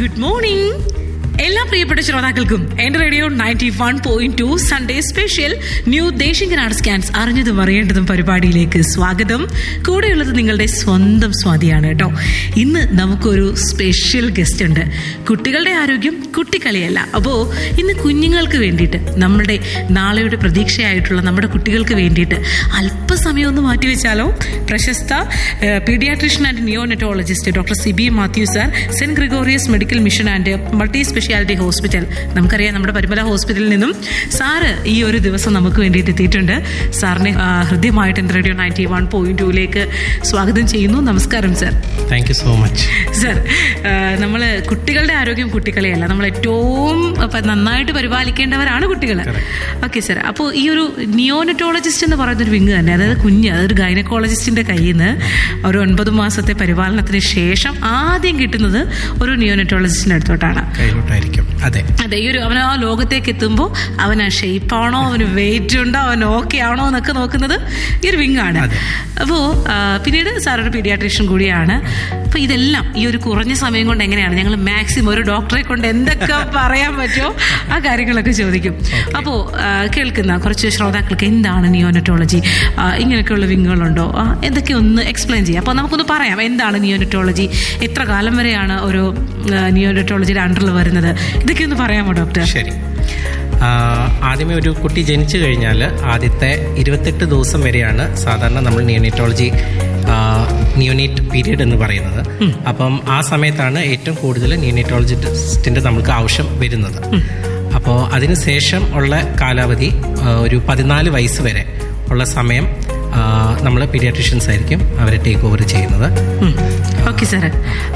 Good morning എല്ലാ പ്രിയപ്പെട്ട ശ്രോതാക്കൾക്കും എന്റെ radio ninety one point two Sunday special new Desinganad scans അറിഞ്ഞതും അറിയേണ്ടതും പരിപാടിയിലേക്ക് സ്വാഗതം കൂടെയുള്ളത് നിങ്ങളുടെ സ്വന്തം സ്വാതിയാണ് കേട്ടോ ഇന്ന് നമുക്കൊരു സ്പെഷ്യൽ ഗസ്റ്റ് ഉണ്ട് കുട്ടികളുടെ ആരോഗ്യം കുട്ടിക്കളിയല്ല അപ്പോൾ ഇന്ന് കുഞ്ഞുങ്ങൾക്ക് വേണ്ടിയിട്ട് നമ്മുടെ നാളെയുടെ പ്രതീക്ഷയായിട്ടുള്ള നമ്മുടെ കുട്ടികൾക്ക് വേണ്ടിയിട്ട് അല്പസമയം ഒന്ന് മാറ്റിവെച്ചാലോ പ്രശസ്ത paediatrician and neonatologist doctor Sibi Mathew sir saint Gregorios medical mission and multi speciality hospital നമുക്കറിയാം നമ്മുടെ പരിമല ഹോസ്പിറ്റലിൽ നിന്നും സാറ് ഈ ഒരു ദിവസം നമുക്ക് വേണ്ടിയിട്ട് എത്തിയിട്ടുണ്ട് സാറിനെ ആ, ഹൃദ്യമായിട്ട് എൻ്റെ റേഡിയോ നയൻറ്റി വൺ പോയിന്റ് ടൂയിലേക്ക് സ്വാഗതം ചെയ്യുന്നു നമസ്കാരം sir thank you so much sir നമ്മൾ കുട്ടികളുടെ ആരോഗ്യം കുട്ടികളെയല്ല നമ്മൾ ഏറ്റവും അപ്പൊ, നന്നായിട്ട് പരിപാലിക്കേണ്ടവരാണ് കുട്ടികൾ ഓക്കെ സർ അപ്പോൾ ഈ ഒരു നിയോനറ്റോളജിസ്റ്റ് എന്ന് പറയുന്ന ഒരു വിങ് തന്നെ അതായത് കുഞ്ഞ് അതൊരു ഗൈനക്കോളജിസ്റ്റിന്റെ കയ്യിൽ നിന്ന് ഒരു ഒൻപത് മാസത്തെ പരിപാലനത്തിന് ശേഷം ആദ്യം കിട്ടുന്നത് ഒരു നിയോനറ്റോളജിസ്റ്റിന്റെ അടുത്തോട്ടാണ് കയ്യിലോട്ടായിരിക്കും അതെ അതെ ഈ ഒരു അവൻ ആ ലോകത്തേക്ക് എത്തുമ്പോൾ അവൻ ആ ഷേപ്പ് ആണോ അവന് വെയിറ്റ് ഉണ്ടോ അവൻ ഓക്കെ ആണോ എന്നൊക്കെ നോക്കുന്നത് ഈ ഒരു വിങ് ആണ് അതെ. അപ്പോൾ പിന്നീട് സാർ ഒരു പീഡിയാട്രീഷ്യൻ കൂടിയാണ് അപ്പോൾ ഇതെല്ലാം ഈ ഒരു കുറഞ്ഞ സമയം കൊണ്ട് എങ്ങനെയാണ് ഞങ്ങൾ മാക്സിമം ഒരു ഡോക്ടറെ കൊണ്ട് എന്തൊക്കെ പറയാൻ പറ്റുമോ ആ കാര്യങ്ങളൊക്കെ ചോദിക്കും അപ്പോൾ കേൾക്കുന്ന കുറച്ച് ശ്രോതാക്കൾക്ക് എന്താണ് നിയോനറ്റോളജി ഇങ്ങനെയൊക്കെയുള്ള വിങ്ങുകളുണ്ടോ ആ, എന്തൊക്കെ ഒന്ന് എക്സ്പ്ലെയിൻ ചെയ്യാം അപ്പോൾ നമുക്കൊന്ന് പറയാം എന്താണ് നിയോനറ്റോളജി എത്ര കാലം വരെയാണ് ഒരു നിയോനറ്റോളജിയുടെ അണ്ടറിൽ വരുന്നത് ഇതൊക്കെ ഒന്ന് പറയാമോ ഡോക്ടർ ശരി ആ, ആദ്യമേ ഒരു കുട്ടി ജനിച്ചു കഴിഞ്ഞാൽ ആദ്യത്തെ ഇരുപത്തെട്ട് ദിവസം വരെയാണ് സാധാരണ നമ്മൾ നിയോണിറ്റോളജി നിയോനേറ്റ് പീരീഡ് എന്ന് പറയുന്നത് അപ്പം ആ സമയത്താണ് ഏറ്റവും കൂടുതൽ നിയോണിറ്റോളജിസ്റ്റിന്റെ നമുക്ക് ആവശ്യം വരുന്നത് അപ്പോൾ അതിനുശേഷം ഉള്ള കാലാവധി ആ, ഒരു പതിനാല് വയസ്സ് വരെ ഉള്ള സമയം നമ്മൾ പീഡിയാട്രിഷ്യൻസ് ആയിരിക്കും അവരെ ടേക്ക് ഓവർ ചെയ്യുന്നത് ഓക്കെ സാർ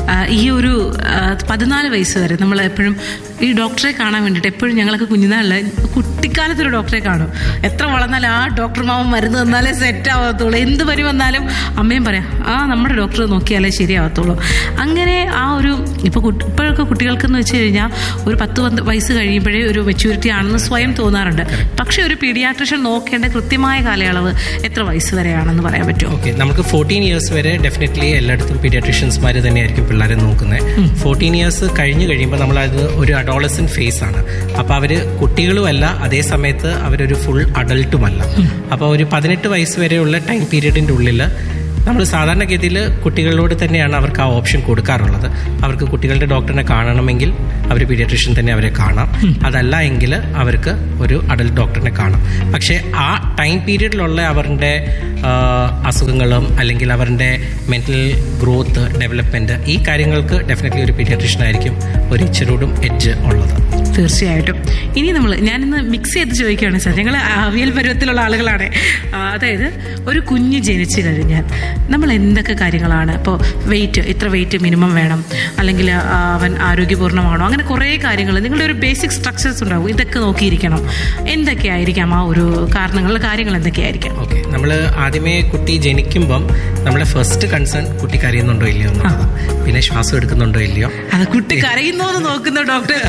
ഈ ഒരു ആ, പതിനാല് വയസ്സ് വരെ നമ്മൾ എപ്പോഴും ഈ ഡോക്ടറെ കാണാൻ വേണ്ടിയിട്ട് എപ്പോഴും ഞങ്ങളൊക്കെ കുഞ്ഞുനാളിൽ കുട്ടിക്കാലത്തൊരു ഡോക്ടറെ കാണും എത്ര വളർന്നാലും ആ ഡോക്ടർ മാമൻ മരുന്ന് തന്നാലേ സെറ്റ് ആവത്തുള്ളൂ എന്ത് പനി വന്നാലും അമ്മയും പറയാം ആ നമ്മുടെ ഡോക്ടർ നോക്കിയാലേ ശരിയാവത്തുള്ളൂ അങ്ങനെ ആ ഒരു ഇപ്പോൾ ഇപ്പോഴൊക്കെ കുട്ടികൾക്കെന്ന് വെച്ച് കഴിഞ്ഞാൽ ഒരു പത്ത് പന്ത് വയസ്സ് കഴിയുമ്പോഴേ ഒരു മെച്യൂരിറ്റി ആണെന്ന് സ്വയം തോന്നാറുണ്ട് പക്ഷേ ഒരു പീഡിയാട്രിഷ്യൻ നോക്കേണ്ട കൃത്യമായ കാലയളവ് എത്ര വയസ്സ് വരെയാണെന്ന് പറയാൻ പറ്റുമോ ഓക്കെ നമുക്ക് ഫോർട്ടീൻ ഇയേഴ്സ് വരെ ഡെഫിനറ്റ്ലി എല്ലായിടത്തും പീഡിയാട്രീഷ്യൻസ്മാർ തന്നെയായിരിക്കും പിള്ളേരെ നോക്കുന്നത് ഫോർട്ടീൻ ഇയേഴ്സ് കഴിഞ്ഞ് കഴിയുമ്പോൾ നമ്മളത് ഒരു അഡോളസൻ ഫേസ് ആണ് അപ്പോൾ അവർ കുട്ടികളുമല്ല അതേ സമയത്ത് അവരൊരു ഫുൾ അഡൾട്ടുമല്ല അപ്പോൾ ഒരു പതിനെട്ട് വയസ്സ് വരെയുള്ള ടൈം പീരീഡിൻ്റെ ഉള്ളിൽ നമ്മൾ സാധാരണഗതിയിൽ കുട്ടികളോട് തന്നെയാണ് അവർക്ക് ആ ഓപ്ഷൻ കൊടുക്കാറുള്ളത് അവർക്ക് കുട്ടികളുടെ ഡോക്ടറിനെ കാണണമെങ്കിൽ അവർ പീഡിയാട്രീഷ്യൻ തന്നെ അവരെ കാണാം അതല്ല എങ്കിൽ അവർക്ക് ഒരു അഡൽട്ട് ഡോക്ടറിനെ കാണാം പക്ഷേ ആ ടൈം പീരീഡിലുള്ള അവരുടെ ആ, അസുഖങ്ങളും അല്ലെങ്കിൽ അവരുടെ മെന്റൽ ഗ്രോത്ത് ഡെവലപ്മെന്റ് ഈ കാര്യങ്ങൾക്ക് ഡെഫിനറ്റ്ലി ഒരു പീഡിയാട്രീഷ്യൻ ആയിരിക്കും ഒരു ഇച്ചിരൂടും എഡ്ജ് ഉള്ളത് തീർച്ചയായിട്ടും ഇനി നമ്മൾ ഞാനിന്ന് മിക്സ് ചെയ്ത് ചോദിക്കുകയാണ് സാർ ഞങ്ങൾ അവിയൽ പരുവത്തിലുള്ള ആളുകളാണ് ആ, അതായത് ഒരു കുഞ്ഞ് ജനിച്ചു കഴിഞ്ഞാൽ നമ്മൾ എന്തൊക്കെ കാര്യങ്ങളാണ് ഇപ്പോൾ വെയിറ്റ് ഇത്ര വെയിറ്റ് മിനിമം വേണം അല്ലെങ്കിൽ ആ, അവൻ ആരോഗ്യപൂർണ്ണമാണോ അങ്ങനെ കുറേ കാര്യങ്ങൾ നിങ്ങളുടെ ഒരു ബേസിക് സ്ട്രക്ചേഴ്സ് ഉണ്ടാവും ഇതൊക്കെ നോക്കിയിരിക്കണം എന്തൊക്കെയായിരിക്കാം ആ ഒരു കാരണങ്ങളുടെ കാര്യങ്ങൾ എന്തൊക്കെയായിരിക്കാം ഓക്കെ നമ്മൾ ആദ്യമേ കുട്ടി ജനിക്കുമ്പം നമ്മുടെ ഫസ്റ്റ് കൺസേൺ കുട്ടി കരയുന്നുണ്ടോ ഇല്ലയോ എന്നുള്ളതാണ് പിന്നെ ശ്വാസം എടുക്കുന്നുണ്ടോ ഇല്ലയോ അത് കുട്ടി കരയുന്നോ എന്ന് നോക്കുന്ന ഡോക്ടർ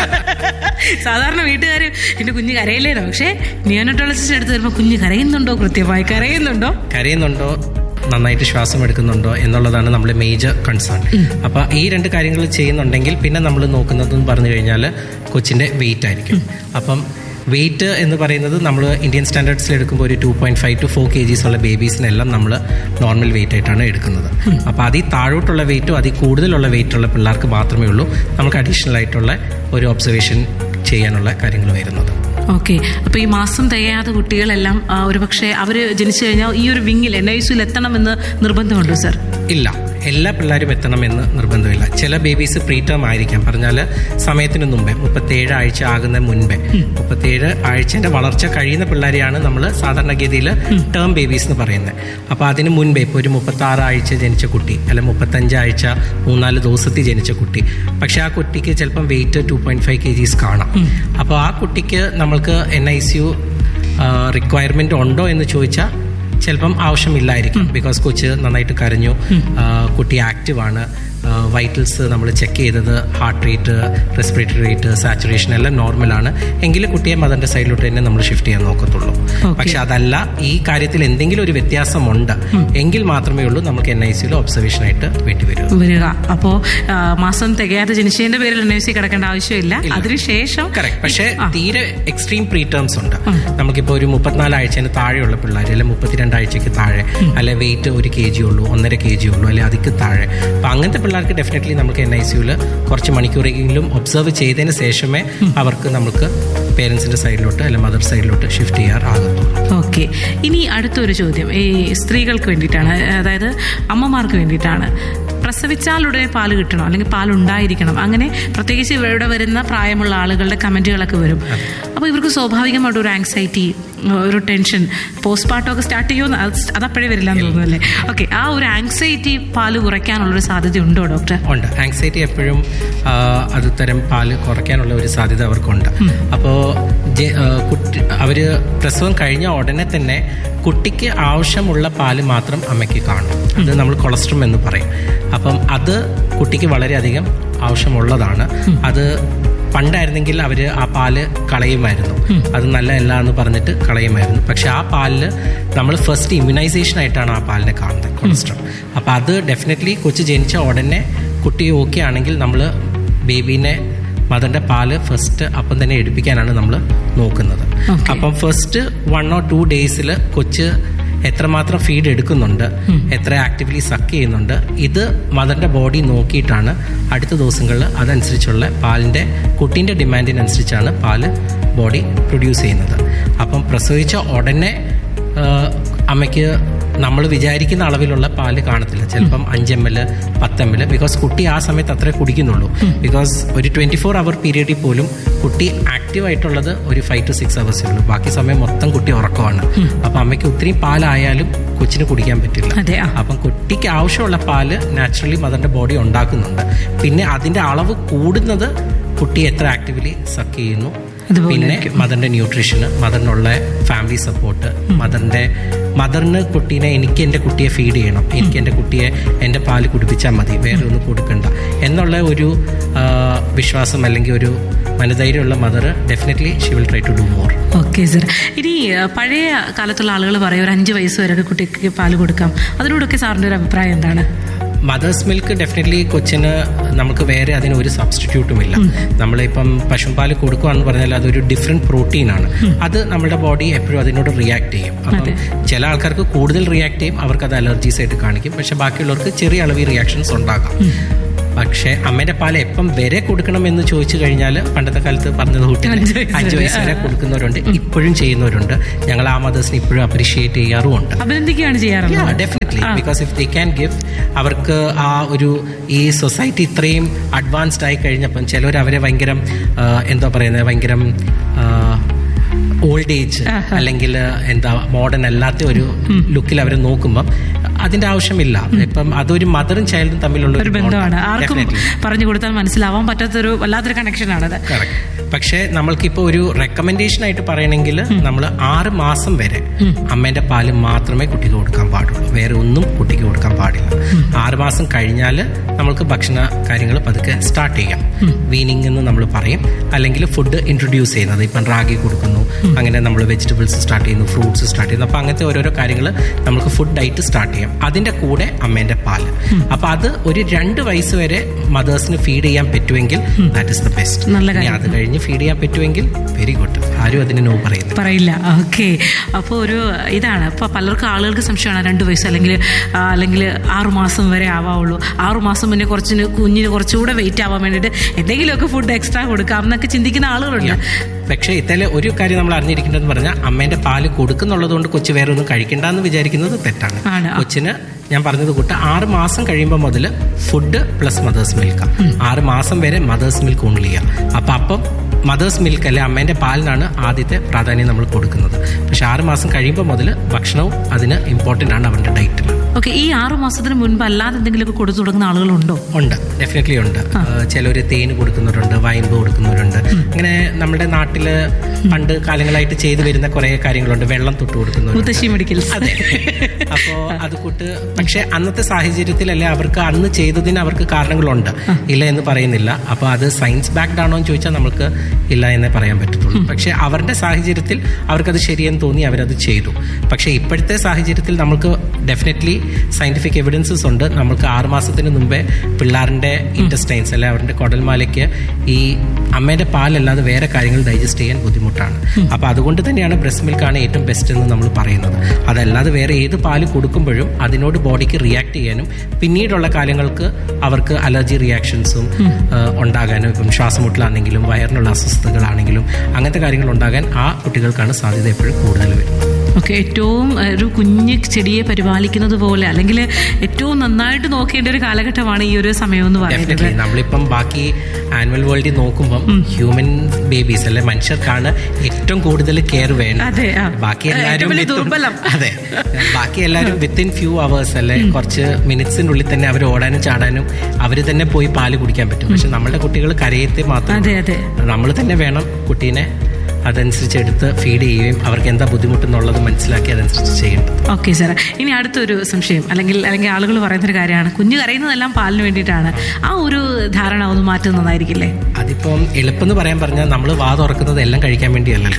സാധാരണ വീട്ടുകാർ എന്റെ കുഞ്ഞ് കരയില്ലേനോ പക്ഷേ നിയോനറ്റോളജിസ്റ്റ് എടുത്ത് വരുമ്പോൾ കുഞ്ഞ് കരയുന്നുണ്ടോ കൃത്യമായി കരയുന്നുണ്ടോ കരയുന്നുണ്ടോ നന്നായിട്ട് ശ്വാസം എടുക്കുന്നുണ്ടോ എന്നുള്ളതാണ് നമ്മുടെ മേജർ കൺസേൺ അപ്പൊ ഈ രണ്ട് കാര്യങ്ങൾ ചെയ്യുന്നുണ്ടെങ്കിൽ പിന്നെ നമ്മൾ നോക്കുന്നതെന്ന് പറഞ്ഞു കഴിഞ്ഞാൽ കൊച്ചിന്റെ വെയിറ്റ് ആയിരിക്കും അപ്പം വെയിറ്റ് എന്ന് പറയുന്നത് നമ്മൾ ഇന്ത്യൻ സ്റ്റാൻഡേർഡ്സിൽ എടുക്കുമ്പോൾ ഒരു two point five to four K Gs ഉള്ള ബേബീസിനെല്ലാം നമ്മൾ നോർമൽ വെയിറ്റ് ആയിട്ടാണ് എടുക്കുന്നത് അപ്പോൾ അതിൽ താഴോട്ടുള്ള വെയിറ്റും അതിൽ കൂടുതലുള്ള വെയിറ്റ് ഉള്ള പിള്ളേർക്ക് മാത്രമേ ഉള്ളൂ നമുക്ക് അഡീഷണൽ ആയിട്ടുള്ള ഒരു ഒബ്സർവേഷൻ ചെയ്യാനുള്ള കാര്യങ്ങൾ വരുന്നത് ഓക്കെ അപ്പൊ ഈ മാസം തികയാത്ത കുട്ടികളെല്ലാം ആ, ഒരുപക്ഷെ അവര് ജനിച്ചു കഴിഞ്ഞാൽ ഈ ഒരു വിങ്ങിൽ എൻ ഐ സിയിൽ എത്തണമെന്ന് നിർബന്ധമുണ്ടോ സർ ഇല്ല എല്ലാ പിള്ളേരും എത്തണമെന്ന് നിർബന്ധമില്ല ചില ബേബീസ് പ്രീ ടേം ആയിരിക്കാം പറഞ്ഞാൽ സമയത്തിന് മുമ്പേ മുപ്പത്തേഴ് ആഴ്ച ആകുന്ന മുൻപേ മുപ്പത്തേഴ് ആഴ്ചന്റെ വളർച്ച കഴിയുന്ന പിള്ളേരെയാണ് നമ്മൾ സാധാരണഗതിയിൽ ടേം ബേബീസ് എന്ന് പറയുന്നത് അപ്പോൾ അതിന് മുൻപേ ഇപ്പോൾ ഒരു മുപ്പത്തി ആറ് ആഴ്ച ജനിച്ച കുട്ടി അല്ലെ മുപ്പത്തഞ്ച് ആഴ്ച മൂന്നാല് ദിവസത്തിൽ ജനിച്ച കുട്ടി പക്ഷെ ആ കുട്ടിക്ക് ചിലപ്പം weight two point five K Gs കാണാം അപ്പോൾ ആ കുട്ടിക്ക് നമ്മൾക്ക് N I C U requirement ഉണ്ടോ എന്ന് ചോദിച്ചാൽ ചിലപ്പം ആവശ്യമില്ലായിരിക്കും ബിക്കോസ് കൊച്ച് നന്നായിട്ട് കരഞ്ഞു ആ, കുട്ടി ആക്റ്റീവ് ആണ് വൈറ്റൽസ് നമ്മൾ ചെക്ക് ചെയ്തത് heart rate respiratory rate saturation എല്ലാം നോർമലാണ് എങ്കിൽ കുട്ടിയെ മദറിന്റെ സൈഡിലോട്ട് തന്നെ നമ്മൾ ഷിഫ്റ്റ് ചെയ്യാൻ നോക്കത്തുള്ളൂ Okay. പക്ഷെ അതല്ല ഈ കാര്യത്തിൽ എന്തെങ്കിലും ഒരു വ്യത്യാസമുണ്ട് എങ്കിൽ മാത്രമേ ഉള്ളൂ നമുക്ക് എൻ ഐ സിയിൽ ഒബ്സർവേഷൻ ആയിട്ട് വേണ്ടി വരൂ വരിക അപ്പോ ആ, മാസം തികയാതെ ജനിച്ചതിന്റെ പേരിൽ എൻ ഐ സി കിടക്കേണ്ട ആവശ്യമില്ല അതിനുശേഷം കറക്റ്റ് പക്ഷേ തീരെ എക്സ്ട്രീം പ്രീ ടേംസ് ഉണ്ട് നമുക്കിപ്പോൾ ഒരു മുപ്പത്തിനാല് ആഴ്ചന് താഴെയുള്ള പിള്ളേർ അല്ലെ മുപ്പത്തിരണ്ട് ആഴ്ചക്ക് താഴെ അല്ലെ വെയിറ്റ് ഒരു കെ ജി ഉള്ളൂ ഒന്നര കെ ജി ഉള്ളൂ അല്ലെ അതിക്ക് താഴെ അപ്പം അങ്ങനത്തെ പിള്ളേർക്ക് ഡെഫിനറ്റ്ലി നമുക്ക് എൻ ഐ സിയുൽ കുറച്ച് മണിക്കൂറെങ്കിലും ഒബ്സർവ് ചെയ്തതിന് ശേഷമേ അവർക്ക് നമുക്ക് പേരൻസിന്റെ സൈഡിലോട്ട് അല്ലെ മദർ സൈഡിലോട്ട് ഷിഫ്റ്റ് ചെയ്യാറാകത്തുള്ളൂ ഓക്കെ ഇനി അടുത്തൊരു ചോദ്യം ഈ സ്ത്രീകൾക്ക് വേണ്ടിയിട്ടാണ് അതായത് അമ്മമാർക്ക് വേണ്ടിയിട്ടാണ് പ്രസവിച്ചാൽ ഉടനെ പാല് കിട്ടണം അല്ലെങ്കിൽ പാൽ ഉണ്ടായിരിക്കണം അങ്ങനെ പ്രത്യേകിച്ച് ഇവിടെ വരുന്ന പ്രായമുള്ള ആളുകളുടെ കമന്റുകളൊക്കെ വരും അപ്പോൾ ഇവർക്ക് സ്വാഭാവികമായിട്ട് ഒരു ആങ്സൈറ്റി ഒരു ടെൻഷൻ പോസ്റ്റ് പാർട്ടമൊക്കെ സ്റ്റാർട്ട് ചെയ്യുമെന്ന് അത് അതപ്പോഴേ വരില്ല എന്ന് തോന്നുന്നു അല്ലേ ഓക്കെ ആ ഒരു ആങ്സൈറ്റി പാല് കുറയ്ക്കാനുള്ളൊരു സാധ്യത ഉണ്ടോ ഡോക്ടർ ഉണ്ട് ആങ്സൈറ്റി എപ്പോഴും ആ, അത് തരം പാല് കുറയ്ക്കാനുള്ള ഒരു സാധ്യത അവർക്കുണ്ട് അപ്പോൾ കുട്ടി അവര് പ്രസവം കഴിഞ്ഞ ഉടനെ തന്നെ കുട്ടിക്ക് ആവശ്യമുള്ള പാല് മാത്രം അമ്മയ്ക്ക് കാണും അത് നമ്മൾ കൊളസ്ട്രോം എന്ന് പറയും അപ്പം അത് കുട്ടിക്ക് വളരെയധികം ആവശ്യമുള്ളതാണ് അത് പണ്ടായിരുന്നെങ്കിൽ അവർ ആ പാല് കളയുമായിരുന്നു അത് നല്ലതല്ല എന്ന് പറഞ്ഞിട്ട് കളയുമായിരുന്നു പക്ഷെ ആ പാലിൽ നമ്മൾ ഫസ്റ്റ് ഇമ്മ്യൂണൈസേഷൻ ആയിട്ടാണ് ആ പാലിനെ കാണുന്നത് കൊളസ്ട്രോൾ അപ്പോൾ അത് ഡെഫിനറ്റ്ലി കൊച്ചു ജനിച്ച ഉടനെ കുട്ടി ഓക്കെ ആണെങ്കിൽ നമ്മൾ ബേബീനെ മദറിന്റെ പാല് ഫസ്റ്റ് അപ്പം തന്നെ എടുപ്പിക്കാനാണ് നമ്മൾ നോക്കുന്നത് Okay. അപ്പം ഫസ്റ്റ് വൺ ഓർ ടു ഡേയ്സിൽ കൊച്ച് എത്രമാത്രം ഫീഡ് എടുക്കുന്നുണ്ട് എത്ര ആക്റ്റീവ്ലി സക്ക് ചെയ്യുന്നുണ്ട് ഇത് മദറിന്റെ ബോഡി നോക്കിയിട്ടാണ് അടുത്ത ദിവസങ്ങളിൽ അതനുസരിച്ചുള്ള പാലിന്റെ കുട്ടീൻ്റെ ഡിമാൻഡിനനുസരിച്ചാണ് പാല് ബോഡി പ്രൊഡ്യൂസ് ചെയ്യുന്നത് അപ്പം പ്രസവിച്ച ഉടനെ ആ, അമ്മയ്ക്ക് നമ്മൾ വിചാരിക്കുന്ന അളവിലുള്ള പാല് കാണത്തില്ല ചിലപ്പം അഞ്ച് എം എൽ പത്ത് എം എൽ ബിക്കോസ് കുട്ടി ആ സമയത്ത് അത്രേ കുടിക്കുന്നുള്ളൂ ബിക്കോസ് ഒരു ട്വന്റി ഫോർ അവർ പീരീഡിൽ പോലും കുട്ടി ആക്റ്റീവ് ആയിട്ടുള്ളത് ഒരു ഫൈവ് ടു സിക്സ് അവേഴ്സേ ഉള്ളൂ ബാക്കി സമയം മൊത്തം കുട്ടി ഉറക്കമാണ് അപ്പം അമ്മയ്ക്ക് ഒത്തിരി പാലായാലും കൊച്ചിന് കുടിക്കാൻ പറ്റില്ല അതെ ആ അപ്പം കുട്ടിക്ക് ആവശ്യമുള്ള പാല് നാച്ചുറലി മദറിന്റെ ബോഡി ഉണ്ടാക്കുന്നുണ്ട് പിന്നെ അതിന്റെ അളവ് കൂടുന്നത് കുട്ടി എത്ര ആക്റ്റീവ്ലി സക്ക് ചെയ്യുന്നു അതുപോലെ പിന്നെ മദറിന്റെ ന്യൂട്രീഷന് മദറിനുള്ള ഫാമിലി സപ്പോർട്ട് മദറിന്റെ മദറിന് കുട്ടീനെ എനിക്ക് എൻ്റെ കുട്ടിയെ ഫീഡ് ചെയ്യണം എനിക്ക് എൻ്റെ കുട്ടിയെ എൻ്റെ പാല് കുടിപ്പിച്ചാൽ മതി വേറെ ഒന്നും കൊടുക്കണ്ട എന്നുള്ള ഒരു ആ, വിശ്വാസം അല്ലെങ്കിൽ ഒരു മനധൈര്യമുള്ള mother definitely she will try to do more okay sir ഇനി ആ, പഴയ കാലത്തുള്ള ആളുകൾ പറയും ഒരു അഞ്ച് വയസ്സ് വരെയൊക്കെ കുട്ടിക്ക് പാല് കൊടുക്കാം അതിനോടൊക്കെ സാറിന്റെ ഒരു അഭിപ്രായം എന്താണ് മദേഴ്സ് മിൽക്ക് ഡെഫിനറ്റ്ലി കൊച്ചിന് നമുക്ക് വേറെ അതിന് ഒരു സബ്സ്റ്റിറ്റ്യൂട്ടും ഇല്ല നമ്മളിപ്പം പശുപാല് കൊടുക്കുകയെന്ന് പറഞ്ഞാൽ അതൊരു ഡിഫറെന്റ് പ്രോട്ടീൻ ആണ് അത് നമ്മുടെ ബോഡി എപ്പോഴും അതിനോട് റിയാക്ട് ചെയ്യും അപ്പം ചില ആൾക്കാർക്ക് കൂടുതൽ റിയാക്ട് ചെയ്യും അവർക്ക് അത് അലർജീസ് ആയിട്ട് കാണിക്കും പക്ഷെ ബാക്കിയുള്ളവർക്ക് ചെറിയ അളവിൽ റിയാക്ഷൻസ് ഉണ്ടാകാം പക്ഷെ അമ്മേന്റെ പാല് എപ്പം വരെ കൊടുക്കണം എന്ന് ചോദിച്ചു കഴിഞ്ഞാൽ പണ്ടത്തെ കാലത്ത് പറഞ്ഞത് കൂട്ടി അഞ്ച് വയസ്സ് അഞ്ചു വയസ്സ് വരെ കൊടുക്കുന്നവരുണ്ട് ഇപ്പോഴും ചെയ്യുന്നവരുണ്ട് ഞങ്ങൾ ആ മദേഴ്സിനെ ഇപ്പോഴും അപ്രീഷിയേറ്റ് ചെയ്യാറുമുണ്ട് അഭിനന്ദിക്കുകയാണ് ചെയ്യാറുള്ളത് definitely because if they can give അവർക്ക് ആ ഒരു ഈ സൊസൈറ്റി ഇത്രയും അഡ്വാൻസ്ഡ് ആയി കഴിഞ്ഞപ്പം ചിലവർ അവരെ ഭയങ്കര ആ, എന്താ പറയുന്നത് ഭയങ്കര ഓൾഡ് ഏജ് അല്ലെങ്കിൽ എന്താ മോഡേൺ അല്ലാത്ത ഒരു ലുക്കിൽ അവരെ നോക്കുമ്പം അതിന്റെ ആവശ്യമില്ല ഇപ്പം അതൊരു മദറും ചൈൽഡും തമ്മിലുള്ള ഒരു ബന്ധമാണ് ആർക്കും Definitely. പറഞ്ഞു കൊടുത്താൽ മനസ്സിലാവാൻ പറ്റാത്തൊരു വല്ലാത്തൊരു കണക്ഷനാണത് Correct. പക്ഷേ നമ്മൾക്കിപ്പോൾ ഒരു റെക്കമെൻഡേഷൻ ആയിട്ട് പറയണമെങ്കിൽ നമ്മൾ ആറ് മാസം വരെ അമ്മേന്റെ പാല് മാത്രമേ കുട്ടിക്ക് കൊടുക്കാൻ പാടുള്ളൂ വേറെ ഒന്നും കുട്ടിക്ക് കൊടുക്കാൻ പാടില്ല ആറ് മാസം കഴിഞ്ഞാൽ നമ്മൾക്ക് ഭക്ഷണ കാര്യങ്ങൾ പതുക്കെ സ്റ്റാർട്ട് ചെയ്യാം വീനിങ് എന്ന് നമ്മൾ പറയും അല്ലെങ്കിൽ ഫുഡ് ഇൻട്രൊഡ്യൂസ് ചെയ്യുന്നത് ഇപ്പം റാഗി കൊടുക്കുന്നു അങ്ങനെ നമ്മൾ വെജിറ്റബിൾസ് സ്റ്റാർട്ട് ചെയ്യുന്നു ഫ്രൂട്ട്സ് സ്റ്റാർട്ട് ചെയ്യുന്നു അപ്പോൾ അങ്ങനത്തെ ഓരോരോ കാര്യങ്ങൾ നമുക്ക് ഫുഡ് ഡയറ്റ് സ്റ്റാർട്ട് ചെയ്യാം അതിന്റെ കൂടെ അമ്മേന്റെ പാല് അപ്പൊ അത് ഒരു രണ്ട് വയസ്സ് വരെ മദേഴ്സിന് ഫീഡ് ചെയ്യാൻ പറ്റുമെങ്കിൽ ദാറ്റ് ഇസ് ദ ബെസ്റ്റ് നല്ല ഇനി കാര്യം. അത് കഴിഞ്ഞ് ഫീഡ് ചെയ്യാൻ പറ്റുമെങ്കിൽ വെരി ഗുഡ് ആരും അതിന് നോ പറയുന്നില്ല പറയില്ല ഓക്കെ അപ്പോൾ ഒരു ഇതാണ് അപ്പോൾ പലർക്കും ആളുകൾക്ക് സംശയമാണ് രണ്ട് വയസ്സ് അല്ലെങ്കിൽ ആ, അല്ലെങ്കിൽ ആറു മാസം വരെ ആവാവുള്ളൂ ആറു മാസം മുന്നേ കുറച്ചിന് കുഞ്ഞിന് കുറച്ചുകൂടെ വെയിറ്റ് ആവാൻ വേണ്ടിയിട്ട് എന്തെങ്കിലുമൊക്കെ ഫുഡ് എക്സ്ട്രാ കൊടുക്കാം എന്നൊക്കെ ചിന്തിക്കുന്ന ആളുകളുണ്ട് പക്ഷേ ഇത്തരം ഒരു കാര്യം നമ്മൾ അറിഞ്ഞിരിക്കേണ്ടതെന്ന് പറഞ്ഞാൽ അമ്മേന്റെ പാല് കൊടുക്കുന്നുള്ളത് കൊണ്ട് കൊച്ചു വേറെ ഒന്നും കഴിക്കണ്ട എന്ന് വിചാരിക്കുന്നത് തെറ്റാണ് ആണ്. കൊച്ചിന് ഞാൻ പറഞ്ഞത് കൂട്ട് ആറ് മാസം കഴിയുമ്പോൾ മുതൽ ഫുഡ് പ്ലസ് മദേഴ്സ് മിൽക്ക് ആറ് മാസം വരെ മദേഴ്സ് മിൽക്ക് ഓൺലി ചെയ്യാം അപ്പൊ അപ്പം മദേഴ്സ് മിൽക്ക് അല്ലെ അമ്മേന്റെ പാലിനാണ് ആദ്യത്തെ പ്രാധാന്യം നമ്മൾ കൊടുക്കുന്നത് പക്ഷെ ആറ് മാസം കഴിയുമ്പോൾ മുതൽ ഭക്ഷണവും അതിന് ഇമ്പോർട്ടൻ്റ് ആണ് അവരുടെ ഡയറ്റിൽ ഓക്കെ ഈ ആറു മാസത്തിന് മുൻപ് അല്ലാതെ എന്തെങ്കിലുമൊക്കെ കൊടുത്തു തുടങ്ങുന്ന ആളുകളുണ്ടോ ഉണ്ട് ഡെഫിനറ്റ്ലി ഉണ്ട് ചിലർ തേന് കൊടുക്കുന്നവരുണ്ട് വയമ്പ് കൊടുക്കുന്നവരുണ്ട് അങ്ങനെ നമ്മുടെ നാട്ടില് പണ്ട് കാലങ്ങളായിട്ട് ചെയ്തു വരുന്ന കുറെ കാര്യങ്ങളുണ്ട് വെള്ളം തൊട്ട് കൊടുക്കുന്നവരുണ്ട് മുത്തശ്ശി മെഡിക്കൽസ് അതെ അപ്പോ അത് കൂട്ട് പക്ഷെ അന്നത്തെ സാഹചര്യത്തിൽ അല്ലെ അവർക്ക് അന്ന് ചെയ്തതിന് അവർക്ക് കാരണങ്ങളുണ്ട് ഇല്ല എന്ന് പറയുന്നില്ല അപ്പൊ അത് സയൻസ് ബാക്ക്ഡ് ആണോ എന്ന് ചോദിച്ചാൽ നമുക്ക് ഇല്ല എന്നേ പറയാൻ പറ്റത്തുള്ളൂ പക്ഷെ അവരുടെ സാഹചര്യത്തിൽ അവർക്കത് ശരിയെന്ന് തോന്നി അവരത് ചെയ്തു പക്ഷെ ഇപ്പോഴത്തെ സാഹചര്യത്തിൽ നമുക്ക് ഡെഫിനറ്റ്ലി സയന്റിഫിക് എവിഡൻസസ് ഉണ്ട് നമുക്ക് ആറ് മാസത്തിന് മുമ്പേ പിള്ളേരുടെ ഇൻറ്റസ്റ്റൈൻസ് അല്ലെ അവരുടെ കുടൽമാലയ്ക്ക് ഈ അമ്മേന്റെ പാലല്ലാതെ വേറെ കാര്യങ്ങൾ ഡൈജസ്റ്റ് ചെയ്യാൻ ബുദ്ധിമുട്ടാണ് അപ്പൊ അതുകൊണ്ട് തന്നെയാണ് ബ്രസ്റ്റ് മിൽക്കാണ് ഏറ്റവും ബെസ്റ്റ് എന്ന് നമ്മൾ പറയുന്നത് അതല്ലാതെ വേറെ ഏത് പാല് കൊടുക്കുമ്പോഴും അതിനോട് ബോഡിക്ക് റിയാക്ട് ചെയ്യാനും പിന്നീടുള്ള കാലങ്ങൾക്ക് അവർക്ക് അലർജി റിയാക്ഷൻസും ഉണ്ടാകാനും ഇപ്പം ശ്വാസമുട്ടലാണെങ്കിലും വയറിനുള്ള അസ്വസ്ഥതകളാണെങ്കിലും അങ്ങനത്തെ കാര്യങ്ങൾ ഉണ്ടാകാൻ ആ കുട്ടികൾക്കാണ് സാധ്യത എപ്പോഴും കൂടുതൽ വരുന്നത് ഓക്കെ ഏറ്റവും ഏഹ്, ഒരു കുഞ്ഞ് ചെടിയെ പരിപാലിക്കുന്നത് പോലെ അല്ലെങ്കിൽ ഏറ്റവും നന്നായിട്ട് നോക്കേണ്ട ഒരു കാലഘട്ടമാണ് ഈ ഒരു സമയം എന്ന് പറയുന്നത് ഡെഫിനറ്റ്ലി നമ്മളിപ്പം ബാക്കി ആനുവൽ വേൾഡിൽ നോക്കുമ്പം ഹ്യൂമൻ ബേബീസ് അല്ലെ മനുഷ്യർക്കാണ് ഏറ്റവും കൂടുതൽ കെയർ വേണ്ടത് അതെ, ആ. ബാക്കി ഏറ്റവും എല്ലാവരും വലിയ within- ദുർബലം. അതെ ബാക്കി എല്ലാവരും വിത്തിൻ ഫ്യൂ അവേഴ്സ് അല്ലെ കുറച്ച് മിനിറ്റ്സിനുള്ളിൽ തന്നെ അവർ ഓടാനും ചാടാനും അവർ തന്നെ പോയി പാല് കുടിക്കാൻ പറ്റും പക്ഷെ നമ്മളുടെ കുട്ടികൾ കരയത്തെ മാത്രം അതെ അതെ നമ്മൾ തന്നെ വേണം കുട്ടീനെ അതനുസരിച്ച് എടുത്ത് ഫീഡ് ചെയ്യുകയും അവർക്ക് എന്താ ബുദ്ധിമുട്ടെന്നുള്ളത് മനസ്സിലാക്കി അതനുസരിച്ച് ചെയ്യേണ്ടത് ഓക്കെ സാർ ഇനി അടുത്തൊരു സംശയം അല്ലെങ്കിൽ അല്ലെങ്കിൽ ആളുകൾ പറയുന്നൊരു കാര്യമാണ് കുഞ്ഞ് കരയുന്നതെല്ലാം പാലിന് വേണ്ടിയിട്ടാണ് ആ ഒരു ധാരണ ഒന്ന് മാറ്റുന്നത് നന്നായിരിക്കില്ലേ അതിപ്പം എളുപ്പമെന്ന് പറയാൻ പറഞ്ഞാൽ നമ്മൾ വാ തുറക്കുന്നത് എല്ലാം കഴിക്കാൻ വേണ്ടിയല്ലല്ലോ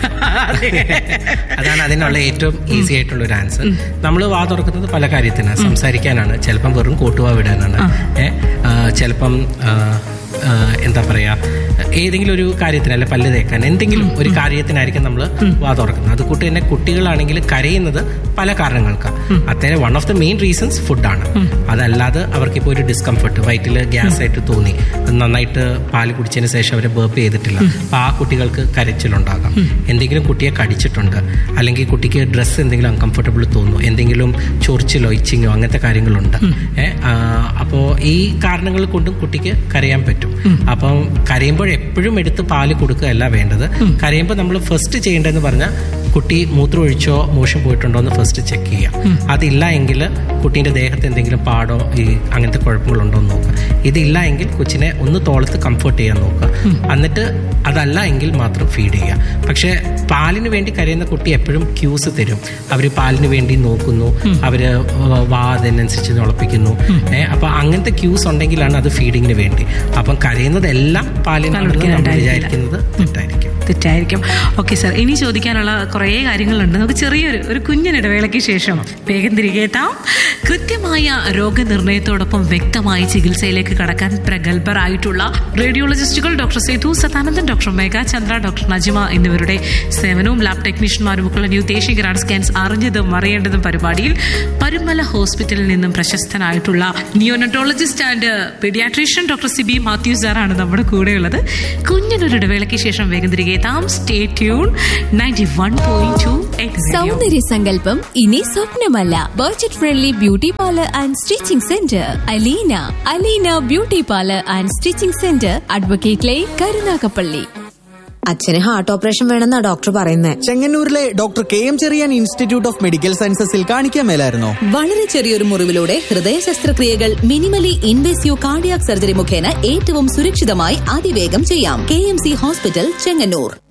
അതാണ് അതിനുള്ള ഏറ്റവും ഈസി ആയിട്ടുള്ള ഒരു ആൻസർ നമ്മൾ വാ തുറക്കുന്നത് പല കാര്യത്തിനാണ് സംസാരിക്കാനാണ് ചിലപ്പം വെറും കോട്ടുവാ വിടാനാണ് ഏ, ആ, ചിലപ്പം ആ, ആ, എന്താ പറയാ ഏതെങ്കിലും ഒരു കാര്യത്തിന് അല്ലെ പല്ല് തേക്കാൻ എന്തെങ്കിലും ഒരു കാര്യത്തിനായിരിക്കും നമ്മൾ വാ തുറക്കുന്നത് അത് കൂട്ടി തന്നെ കുട്ടികളാണെങ്കിൽ കരയുന്നത് പല കാരണങ്ങൾക്കാണ് അത്തരം one of the main reasons ഫുഡാണ് അതല്ലാതെ അവർക്കിപ്പോൾ ഒരു ഡിസ്കംഫർട്ട് വയറ്റിൽ ഗ്യാസ് ആയിട്ട് തോന്നി നന്നായിട്ട് പാല് കുടിച്ചതിന് ശേഷം അവരെ ബേപ്പ് ചെയ്തിട്ടില്ല അപ്പൊ ആ കുട്ടികൾക്ക് കരച്ചിലുണ്ടാകാം എന്തെങ്കിലും കുട്ടിയെ കടിച്ചിട്ടുണ്ട് അല്ലെങ്കിൽ കുട്ടിക്ക് ഡ്രസ്സ് എന്തെങ്കിലും അൺകംഫർട്ടബിൾ തോന്നുന്നു എന്തെങ്കിലും ചൊറിച്ചിലോ ഇച്ചിങ്ങോ അങ്ങനത്തെ കാര്യങ്ങളുണ്ട് ഏഹ് അപ്പോൾ ഈ കാരണങ്ങൾ കൊണ്ടും കുട്ടിക്ക് കരയാൻ പറ്റും അപ്പം കരയുമ്പോൾ എപ്പോഴും എടുത്ത് പാല് കൊടുക്കുകയല്ല വേണ്ടത് കരയുമ്പോൾ നമ്മൾ ഫസ്റ്റ് ചെയ്യേണ്ടതെന്ന് പറഞ്ഞാൽ കുട്ടി മൂത്രം ഒഴിച്ചോ മോശം പോയിട്ടുണ്ടോ എന്ന് ഫസ്റ്റ് ചെക്ക് ചെയ്യാം അതില്ല എങ്കിൽ കുട്ടീൻ്റെ ദേഹത്ത് എന്തെങ്കിലും പാടോ ഈ അങ്ങനത്തെ കുഴപ്പങ്ങളുണ്ടോ എന്ന് നോക്കുക ഇതില്ല എങ്കിൽ കൊച്ചിനെ ഒന്ന് തോളത്ത് കംഫർട്ട് ചെയ്യാൻ നോക്കുക എന്നിട്ട് അതല്ല എങ്കിൽ മാത്രം ഫീഡ് ചെയ്യുക പക്ഷേ പാലിന് വേണ്ടി കരയുന്ന കുട്ടി എപ്പോഴും ക്യൂസ് തരും അവർ പാലിന് വേണ്ടി നോക്കുന്നു അവര് വാ അതിനനുസരിച്ച് ഉളപ്പിക്കുന്നു ഏഹ് അപ്പൊ അങ്ങനത്തെ ക്യൂസ് ഉണ്ടെങ്കിലാണ് അത് ഫീഡിങ്ങിന് വേണ്ടി അപ്പം കരയുന്നതെല്ലാം പാലിനാണെന്ന് നമ്മൾ വിചാരിക്കുന്നത് തെറ്റായിരിക്കും തെറ്റായിരിക്കും ഓക്കെ സാർ ഇനി ചോദിക്കാനുള്ള കുറേ കാര്യങ്ങളുണ്ട് നമുക്ക് ചെറിയൊരു ഒരു കുഞ്ഞിന് ഇടവേളയ്ക്ക് ശേഷം വേഗം തിരികെ എത്താം കൃത്യമായ രോഗനിർണയത്തോടൊപ്പം വ്യക്തമായ ചികിത്സയിലേക്ക് കടക്കാൻ പ്രഗത്ഭരായിട്ടുള്ള റേഡിയോളജിസ്റ്റുകൾ doctor Sethu Sathanandan doctor Megha Chandra doctor Najima എന്നിവരുടെ സേവനവും ലാബ് ടെക്നീഷ്യന്മാരും ഒക്കെയുള്ള ന്യൂ ദേശീയ ഗ്രാൻഡ് സ്കാൻസ് അറിഞ്ഞതും അറിയേണ്ടതും പരിപാടിയിൽ പരുമല ഹോസ്പിറ്റലിൽ നിന്നും പ്രശസ്തനായിട്ടുള്ള neonatologist and paediatrician doctor Sibi Mathew സാറാണ് നമ്മുടെ കൂടെയുള്ളത് കുഞ്ഞിനൊരു ഇടവേളയ്ക്ക് ശേഷം വേഗം തിരികെ എത്താം stay tune ninety one point two സൗന്ദര്യ സങ്കല്പം ഇനി സ്വപ്നമല്ല budget friendly beauty parlour and stitching centre Aleena Aleena beauty parlour and stitching centre advocate line Karunagappally അച്ഛന് ഹാർട്ട് ഓപ്പറേഷൻ വേണമെന്നാ ഡോക്ടർ പറയുന്നത് ചെങ്ങന്നൂരിലെ doctor K M Cherian institute of medical സയൻസസിൽ കാണിക്കാൻ മേലായിരുന്നോ വളരെ ചെറിയൊരു മുറിവിലൂടെ ഹൃദയ ശസ്ത്രക്രിയകൾ മിനിമലി ഇൻവേസീവ് കാർഡിയാക് സർജറി മുഖേന ഏറ്റവും സുരക്ഷിതമായി അതിവേഗം ചെയ്യാം K M C hospital Chengannur